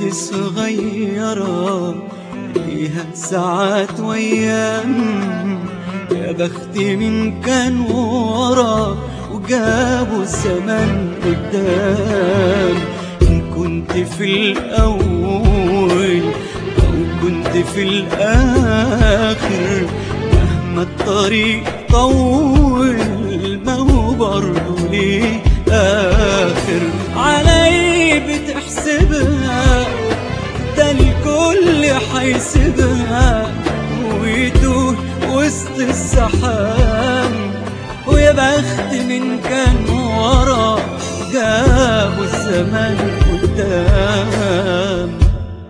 دي صغيرة فيها ساعات وأيام يا بختي من كان ورا وجابوا الزمن قدام إن كنت في الأول أو كنت في الآخر مهما الطريق طول ما هو برضه ليه آخر علي بتحسبها ده الكل حيسيبها ويتوه وسط السحاب ويا بخت من كان ورا جابوا الزمان قدام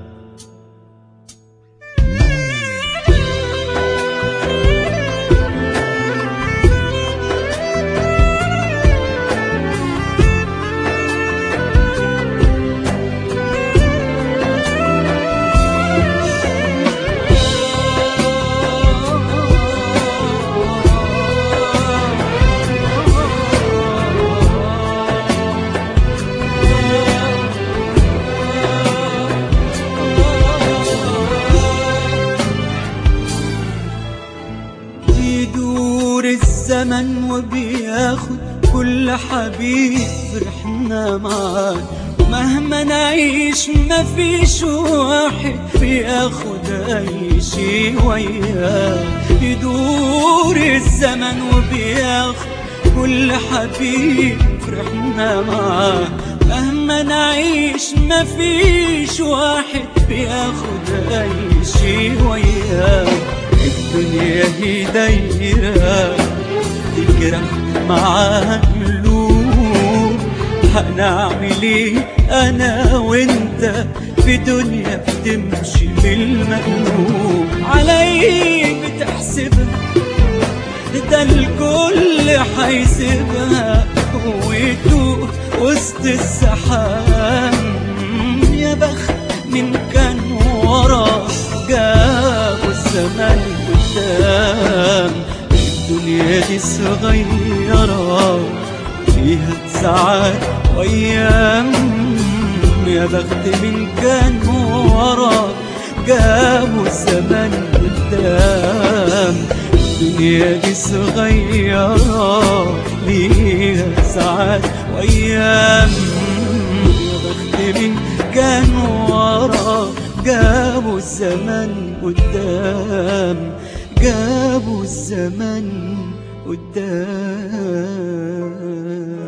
بيدور الزمن وبياخد كل حبيب فرحنا معاه مهما نعيش مفيش واحد بياخد اي شي وياه يدور الزمن وبياخد كل حبيب فرحنا معاه مهما نعيش مفيش واحد بياخد اي شي وياه الدنيا هي دايرة تجرح معاها قلوب هنعمل ايه انا وانت في دنيا بتمشي بالمقلوب علي بتحسبها ده الكل حيسيبها ويتوه وسط السحاب يا بخت من كان ورا جابوا الزمان قدام الدنيا دي صغيرة فيها ساعات وأيام يا بخت من كان ورا جابوا الزمان قدام الدنيا دي صغيرة ليها ساعات وأيام يا بخت من كان ورا جابوا الزمن قدام جابوا الزمن قدام